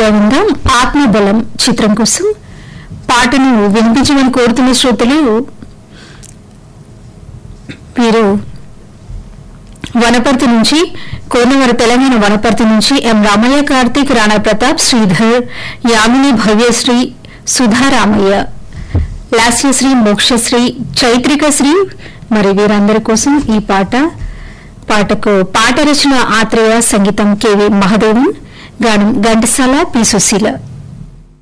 పాటగా ఉందాం ఆత్మబలం చిత్రం కోసం పాటను వినిపించమని కోరుతున్న శ్రోతలు వీరు వనపర్తి నుంచి కోనవర తెలంగాణ వనపర్తి నుంచి ఎం రామయ్య కార్తీక్ రాణా ప్రతాప్ శ్రీధర్ యామిని భవ్యశ్రీ సుధారామయ్య లాస్యశ్రీ మోక్షశ్రీ చైత్రిక శ్రీ మరి వీరందరి కోసం ఈ పాట పాటకు పాట రచన ఆత్రేయ సంగీతం కెవి మహదేవన్ గానం ఘంటసాల పి సుశీల